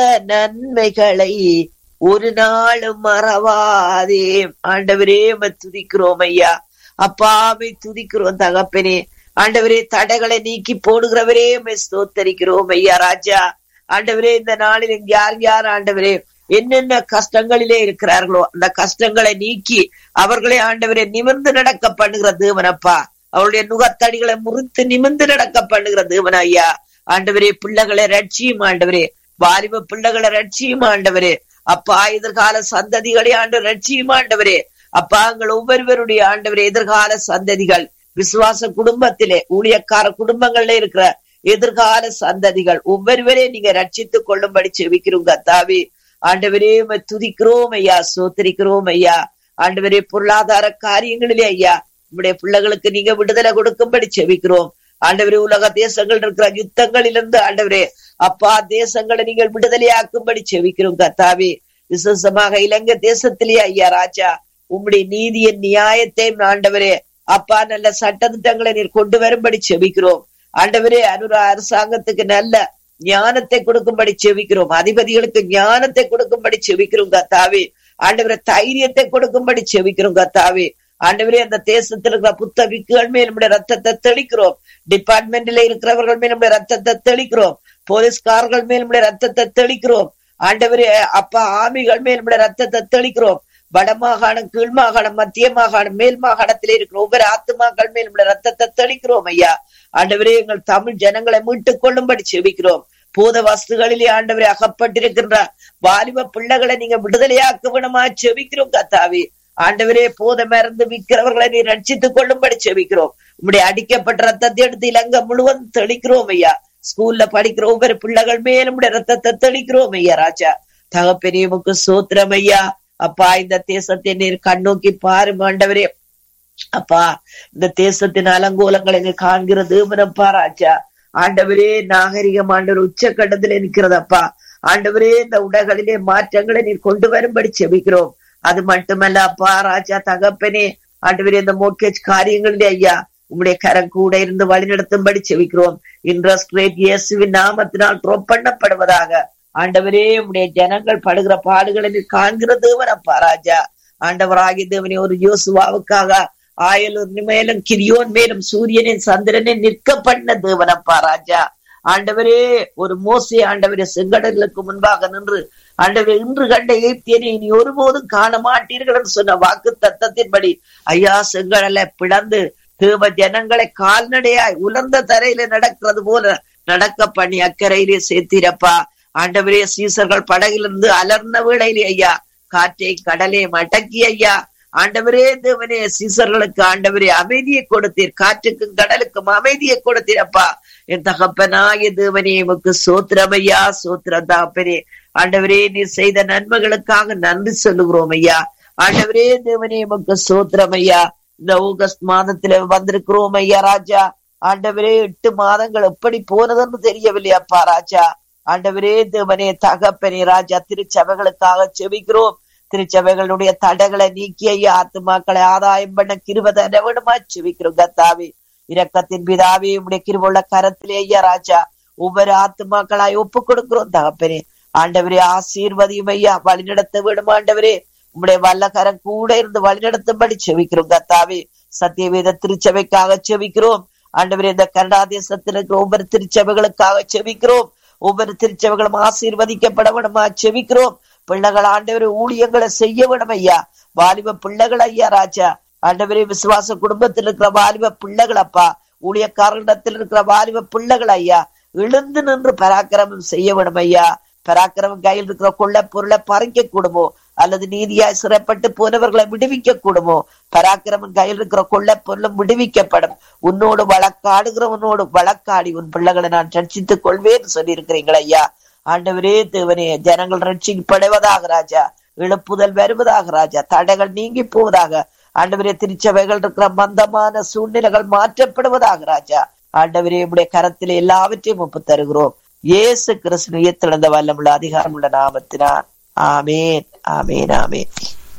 நன்மைகளை ஒரு நாளும் மறவாதே ஆண்டவரே உம்மை துதிக்கிறோம் ஐயா அப்பாவை துதிக்கிறோம் தகப்பனே ஆண்டவரே தடைகளை நீக்கி போடுகிறவரே உம்மை ஸ்தோத்தரிக்கிறோம் ஐயா ராஜா ஆண்டவரே இந்த நாளில் இங்க யார் யார் ஆண்டவரே என்னென்ன கஷ்டங்களிலே இருக்கிறார்களோ அந்த கஷ்டங்களை நீக்கி அவர்களை ஆண்டவரே நிமிர்ந்து நடக்க பண்ணுகிற தேவனப்பா அவருடைய நுகத்தடிகளை முறித்து நிமிர்ந்து நடக்க பண்ணுகிற தேவன் ஐயா ஆண்டவரே பிள்ளைகளை ரட்சியும் ஆண்டவரே வாலிப பிள்ளைகளை ரட்சியும் ஆண்டவரே அப்பா எதிர்கால சந்ததிகளை ஆண்டு ரட்சியும் ஆண்டவரே அப்பா எங்கள் ஒவ்வொருவருடைய ஆண்டவரே எதிர்கால சந்ததிகள் விசுவாச குடும்பத்திலே ஊழியக்கார குடும்பங்கள்ல இருக்கிற எதிர்கால சந்ததிகள் ஒவ்வொருவரையும் நீங்க ரட்சித்துக் கொள்ளும்படி செவிக்கிறோம் கத்தாவே ஆண்டவரே உம்மை துதிக்கிறோம் ஐயா சோத்தரிக்கிறோம் ஐயா ஆண்டவரே பொருளாதார காரியங்களிலே ஐயா உம்முடைய பிள்ளைகளுக்கு நீங்க விடுதலை கொடுக்கும்படி செவிக்கிறோம் ஆண்டவரே உலக தேசங்கள் இருக்கிற யுத்தங்களிலிருந்து ஆண்டவரே அப்பா தேசங்களை நீங்கள் விடுதலையாக்கும்படி செவிக்கிறோம் கத்தாவே விசேஷமாக இலங்கை தேசத்திலேயே ஐயா ராஜா உம்முடைய நீதியின் நியாயத்தையும் ஆண்டவரே அப்பா நல்ல சட்டத்திட்டங்களை நீர் கொண்டு வரும்படி செவிக்கிறோம் ஆண்டவரே அனுரா அரசாங்கத்துக்கு நல்ல ஞானத்தை கொடுக்கும்படி செவிக்கிறோம் அதிபதிகளுக்கு ஞானத்தை கொடுக்கும்படி செவிக்கிறோம் கத்தாவே ஆண்டவரே தைரியத்தை கொடுக்கும்படி செவிக்கிறோம் கத்தாவே ஆண்டவரே அந்த தேசத்தில் இருக்கிற புத்த விக்குகள் மேல் நம்முடைய ரத்தத்தை தெளிக்கிறோம் டிபார்ட்மெண்ட்ல இருக்கிறவர்கள் மேல் நம்முடைய ரத்தத்தை தெளிக்கிறோம் போலீஸ்காரர்கள் மேல் நம்முடைய ரத்தத்தை தெளிக்கிறோம் ஆண்டவரே அப்பா ஆமிகள் மேல் நம்முடைய ரத்தத்தை தெளிக்கிறோம் வடமாகாணம் கீழ் மாகாணம் மத்திய மாகாணம் மேல் மாகாணத்தில் இருக்கிற ஒவ்வொரு ஆத்துமாக்கள் மேல் நம்முடைய ரத்தத்தை தெளிக்கிறோம் ஐயா ஆண்டவரே எங்கள் தமிழ் ஜனங்களை மீட்டுக் கொள்ளும்படி செபிக்கிறோம் பூத வஸ்துகளிலே ஆண்டவரே அகப்பட்டிருக்கின்ற வாலிப பிள்ளைகளை நீங்க விடுதலையாக்க வேணுமா செபிக்கிறோம் கத்தாவி ஆண்டவரே போத மருந்து விற்கிறவர்களை நீ ரட்சித்துக் கொள்ளும்படி செபிக்கிறோம் உம்முடைய அடிக்கப்பட்ட ரத்தத்தை எடுத்து இலங்கை முழுவதும் தெளிக்கிறோம் ஐயா ஸ்கூல்ல படிக்கிற ஒவ்வொரு பிள்ளைகள் மேலும் உடைய ரத்தத்தை தெளிக்கிறோம் ஐயா ராஜா தகப்பெரியமுக்கு சோத்திரம் ஐயா அப்பா இந்த தேசத்தை நீர் கண்ணோக்கி பாரும் ஆண்டவரே அப்பா இந்த தேசத்தின் அலங்கோலங்களை நீ காண்கிறது மனப்பா ராஜா ஆண்டவரே நாகரிகம் ஆண்டவர் உச்சக்கட்டத்தில் இருக்கிறதப்பா ஆண்டவரே இந்த உடைகளிலே மாற்றங்களை நீர் கொண்டு வரும்படி செபிக்கிறோம் அது மட்டுமல்ல அப்பா ராஜா தகப்பனே ஆண்டவரே இந்த மோட்கேஜ் காரியங்களிலே ஐயா உம்முடைய கரம் கூட இருந்து வழிநடத்தும்படி செவிக்கிறோம் இன்ட்ரெஸ்ட் ரேட் இயேசுவின் நாமத்தினால் ட்ரோப் பண்ணப்படுவதாக ஆண்டவரே உம்முடைய ஜனங்கள் படுகிற பாடுகளை நீர் காண்கிற தேவன் அப்பா ராஜா ஆண்டவராகிய தேவனே ஒரு யோசுவாவுக்காக ஆயலூர் மேலும் கிரியோன் மேலும் சூரியனின் சந்திரனை நிற்க பண்ண தேவனப்பா ராஜா ஆண்டவரே ஒரு மோசே ஆண்டவரே செங்கடலுக்கு முன்பாக நின்று ஆண்டவரே இன்று கண்ட எய்த்தியனை இனி ஒருபோதும் காண மாட்டீர்கள் என்று சொன்ன வாக்கு தத்தத்தின்படி ஐயா செங்கடலை பிளந்து தேவ ஜனங்களை கால்நடையாய் உலர்ந்த தரையில நடக்கிறது போல நடக்க பண்ணி அக்கறையிலே சேர்த்திரப்பா ஆண்டவரே சீசர்கள் படகிலிருந்து அலர்ந்த வேளையிலே ஐயா காற்றை கடலை மடக்கி ஐயா ஆண்டவரே தேவனே சீசர்களுக்கு ஆண்டவரே அமைதியை கொடுத்தீர் காற்றுக்கும் கடலுக்கும் அமைதியை கொடுத்தீரப்பா என் தகப்பனாய தேவனே உமக்கு சோத்திரமையா சோத்திரம் தாப்பனே ஆண்டவரே நீர் செய்த நன்மைகளுக்காக நன்றி சொல்லுகிறோம் ஐயா ஆண்டவரே தேவனே உமக்கு சோத்திரம் ஐயா இந்த ஆகஸ்ட் மாதத்துல வந்திருக்கிறோம் ஐயா ராஜா ஆண்டவரே எட்டு மாதங்கள் எப்படி போனதுன்னு தெரியவில்லையாப்பா ராஜா ஆண்டவரே தேவனே தகப்பனே ராஜா திருச்சபைகளுக்காக செபிக்கிறோம் திருச்சபைகளுடைய தடைகளை நீக்கி ஐயா ஆத்துமாக்களை ஆதாயம் பண்ண கிருபத விடமா செபிக்கிறோம் கத்தாவே இரக்கத்தின் பிதாவே உடைய கிருபுள்ள கரத்திலே ஐயா ராஜா ஒவ்வொரு ஆத்துமாக்களாய் ஒப்பு கொடுக்கிறோம் தகப்பனே ஆண்டவரே ஆசீர்வதியும் ஐயா வழிநடத்த விடும் ஆண்டவரே உம்முடைய வல்லகரம் கூட இருந்து வழிநடத்தும்படி செவிக்கிறோம் கத்தாவே சத்தியவேத திருச்சபைக்காக செவிக்கிறோம் ஆண்டவரே இந்த கனடா தேசத்தில் இருக்கிற ஒவ்வொரு திருச்சபைகளுக்காக செவிக்கிறோம் ஒவ்வொரு திருச்சபைகளும் ஆசீர்வதிக்கப்பட விடமா செவிக்கிறோம் பிள்ளைகள் ஆண்டவரே ஊழியங்களை செய்ய விடும் ஐயா வாலிப பிள்ளைகள் ஐயா ராஜா ஆண்டவரே விசுவாச குடும்பத்தில் இருக்கிற வாலிப பிள்ளைகள் அப்பா ஊழியக்காரர்களிடத்தில் இருக்கிற வாலிப பிள்ளைகள் ஐயா எழுந்து நின்று பராக்கிரமம் செய்ய விடும் ஐயா பராக்கிரமம் கையில் இருக்கிற கொள்ள பொருளை பறிக்க கூடுமோ அல்லது நீதியாய் சிறைப்பட்டு போனவர்களை விடுவிக்க கூடுமோ பராக்கிரமம் கையில் இருக்கிற கொள்ள பொருளும் விடுவிக்கப்படும் உன்னோடு வழக்காடுகிறவனோடு வழக்காடி உன் பிள்ளைகளை நான் ரட்சித்துக் கொள்வேன் சொல்லி இருக்கிறீங்களா ஐயா ஆண்டவரே தேவனே ஜனங்கள் ரட்சிக்கப்படுவதாக ராஜா இழப்புதல் வருவதாக ராஜா தடைகள் நீங்கி போவதாக ஆண்டவரே திருச்சபைகள் இருக்கிற மந்தமான சூழ்நிலைகள் மாற்றப்படுவதாக ராஜா ஆண்டவரே உடைய கரத்திலே எல்லாவற்றையும் ஒப்பு தருகிறோம் இயேசு கிறிஸ்து திறந்த வல்லமுள்ள அதிகாரமுள்ள நாமத்தினார் ஆமேன் ஆமேன் ஆமேன்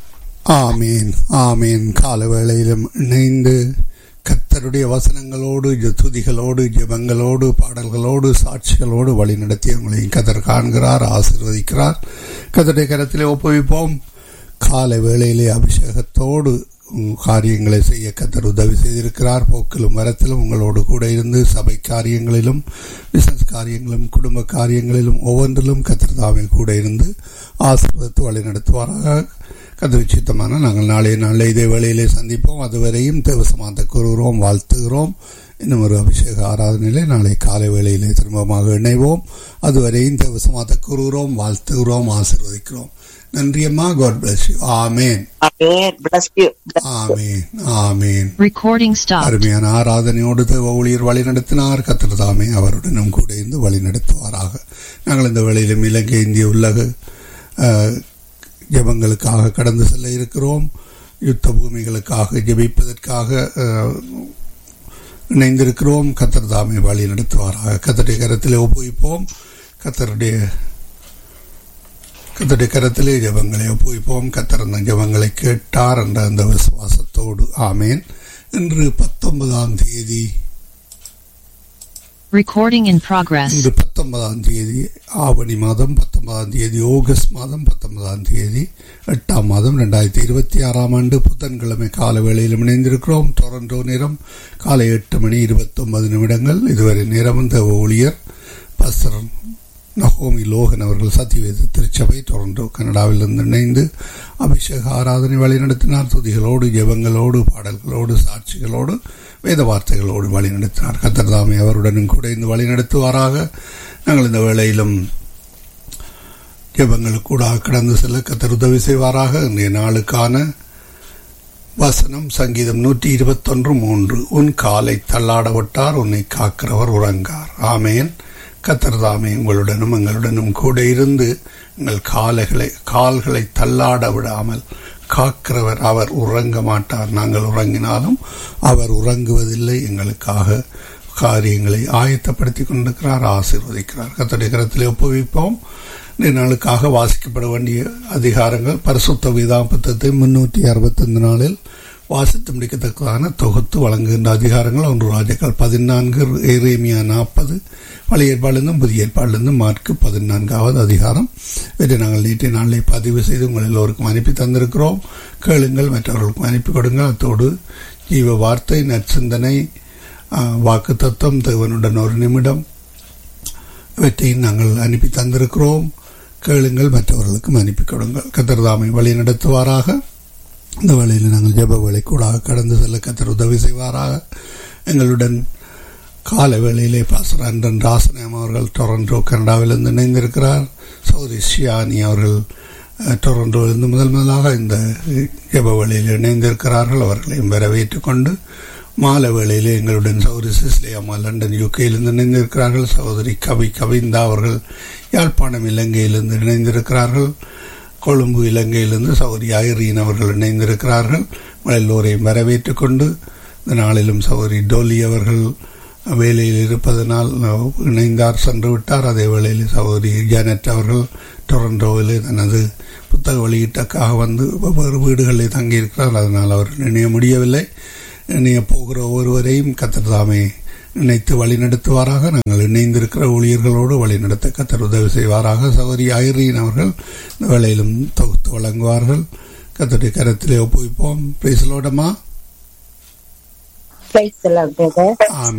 ஆமீன் ஆமீன் கால வேளையிலும் இணைந்து கத்தருடைய வசனங்களோடு ஜ- துதிகளோடு ஜெபங்களோடு பாடல்களோடு சாட்சிகளோடு வழி நடத்தி உங்களையும் கதர் காண்கிறார் ஆசீர்வதிக்கிறார் கத்தருடைய கரத்திலே ஒப்புவிப்போம் காலை வேளையிலே அபிஷேகத்தோடு உம், காரியங்களை செய்ய கத்தர் உதவி செய்திருக்கிறார் போக்கிலும் வரத்திலும் உங்களோடு கூட இருந்து சபை காரியங்களிலும் பிசினஸ் காரியங்களிலும் குடும்ப காரியங்களிலும் ஒவ்வொன்றிலும் கத்தர் தாமே கூட இருந்து ஆசீர்வதித்து வழி நடத்துவாராக கதிர் சித்தமான நாங்கள் நாளைய நாளில் இதே வேளையிலே சந்திப்போம் அதுவரையும் தேவசமாத்த கூறுகிறோம் வாழ்த்துகிறோம் இன்னும் ஒரு அபிஷேக ஆராதனையிலே நாளை காலை வேளையிலே திரும்பமாக இணைவோம் அதுவரையும் தேவசமாத்த கூறுகிறோம் வாழ்த்துகிறோம் ஆசீர்வதிக்கிறோம் நன்றியம்மா God bless you amen Amen. Bless you. Amen amen Recording stopped. அருமையான ஆராதனையோடு தேவ ஊழியர் வழி நடத்தினார் கத்தர் தாமே அவருடனும் கூட இருந்து வழி நடத்துவாராக நாங்கள் இந்த வேளையிலும் இலங்கை இந்திய உலக அஹ், ஜெபங்களுக்காக கடந்து செல்ல இருக்கிறோம் யுத்த பூமிகளுக்காக ஜெபிப்பதற்காக அஹ், இணைந்திருக்கிறோம் கத்தர் தாமே வழி நடத்துவாராக கத்தருடைய கரத்திலே ஒப்புவிப்போம் கத்தருடைய கத்தருடைய கரத்திலே ஜெபங்களை ஒப்புவிப்போம் கத்தர் அந்த ஜெபங்களை கேட்டார் என்ற அந்த விசுவாசத்தோடு ஆமேன் இன்று பத்தொன்பதாம் தேதி Recording in progress. இன்று பத்தொன்பதாம் தேதி ஆவணி மாதம் பத்தொன்பதாம் தேதி ஆகஸ்ட் மாதம் பத்தொன்பதாம் தேதி எட்டாம் மாதம் ரெண்டாயிரத்தி இருபத்தி ஆறாம் ஆண்டு புதன்கிழமை கால வேளையில் இணைந்திருக்கிறோம் டொரண்டோ நேரம் காலை எட்டு மணி இருபத்தொன்பது நிமிடங்கள் இதுவரை நேரமும் தேவ ஊழியர் பஸ்தர் நகோமி லோகன் அவர்கள் சத்தியவேத திருச்சபை டொரண்டோ கனடாவிலிருந்து இணைந்து அபிஷேக ஆராதனை வழிநடத்தினார் துதிகளோடு ஜெபங்களோடு பாடல்களோடு சாட்சிகளோடு வேத வார்த்தைகளோடு வழி நடத்தினார் கத்தர் தாமே அவருடனும் கூட இந்த வழி நடத்துவாராக நாங்கள் இந்த வேளையிலும் ஜெபங்களுக்கூட கடந்து செல்ல கத்தர் உதவி செய்வாராக இன்றைய நாளுக்கான வசனம் சங்கீதம் நூற்றி இருபத்தொன்று மூன்று உன் காலை தள்ளாட விட்டார் உன்னை காக்கிறவர் உறங்கார் ஆமேன் கத்தர் தாமே உங்களுடனும் எங்களுடனும் கூட இருந்து எங்கள் காலைகளை கால்களை தள்ளாட விடாமல் காக்கிறவர் அவர் உறங்க மாட்டார் நாங்கள் உறங்கினாலும் அவர் உறங்குவதில்லை எங்களுக்காக காரியங்களை ஆயத்தப்படுத்தி கொண்டிருக்கிறார் ஆசீர்வதிக்கிறார் கத்தருடைய கரத்திலே ஒப்புவிப்போம் இந்த நாளுக்காக வாசிக்கப்பட வேண்டிய அதிகாரங்கள் பரிசுத்த வேதாபத்தத்தை முன்னூற்றி அறுபத்தைந்து நாளில் வாசித்து முடிக்கத்தக்கதான தொகுத்து வழங்குகின்ற அதிகாரங்கள் ஒன்று ராஜாக்கள் பதினான்கு ஏரேமியா நாற்பது பழைய ஏற்பாடிலிருந்தும் புதிய ஏற்பாடிலிருந்தும் மார்க்கு பதினான்காவது அதிகாரம் இவற்றை நாங்கள் நேற்றைய நாளிலே பதிவு செய்து உங்கள் எல்லோருக்கும் அனுப்பி தந்திருக்கிறோம் கேளுங்கள் மற்றவர்களுக்கும் அனுப்பி கொடுங்கள் அத்தோடு ஜீவ வார்த்தை நற்சிந்தனை வாக்கு தத்துவம் தேவனுடன் ஒரு நிமிடம் இவற்றையும் நாங்கள் அனுப்பி தந்திருக்கிறோம் கேளுங்கள் மற்றவர்களுக்கும் அனுப்பி கொடுங்கள் கத்தர்தாமை வழி நடத்துவாராக இந்த வேளையில் நாங்கள் ஜெப வேலை கூட கடந்து செல்ல கத்தர் உதவி செய்வாராக எங்களுடன் கால வேளையிலே பாசர் அண்டன் ராசனம் அவர்கள் டொரண்டோ கனடாவிலிருந்து இணைந்திருக்கிறார் சௌரி ஷியானி அவர்கள் அஹ், டொரண்டோவிலிருந்து முதல் முதலாக இந்த ஜெப வேளையில் இணைந்திருக்கிறார்கள் அவர்களையும் வரவேற்றுக் கொண்டு மாலை வேளையிலே எங்களுடன் சௌரி சிஸ்லேயம்மா லண்டன் யூகேயிலிருந்து இணைந்திருக்கிறார்கள் சகோதரி கவி கவிந்தா அவர்கள் யாழ்ப்பாணம் இலங்கையிலிருந்து இணைந்திருக்கிறார்கள் கொழும்பு இலங்கையிலிருந்து சௌரி ஐரீன் அவர்கள் இணைந்திருக்கிறார்கள் உங்கள் எல்லோரையும் வரவேற்றுக் கொண்டு இந்த நாளிலும் சௌரி டோலி அவர்கள் வேலையில் இருப்பதனால் இணைந்தார் சென்று விட்டார் அதே வேளையில் சகோதரி ஜானட் அவர்கள் டொரண்டோவில் தனது புத்தக வெளியீட்டுக்காக வந்து வெவ்வேறு வீடுகளில் தங்கியிருக்கிறார் அதனால் அவர் இணைய முடியவில்லை இணைய போகிற ஒருவரையும் கத்தர் தாமே நினைத்து வழிநடத்துவாராக நாங்கள் இணைந்திருக்கிற ஊழியர்களோடு வழிநடத்த கத்தர் உதவி செய்வாராக சகோதரி ஐரீன் அவர்கள் இந்த வேளையிலும் தொகுத்து வழங்குவார்கள் கத்தருடைய கரத்திலே ஒப்புவிப்போம் பேசலோடமா Praise the Lord, brother. Amen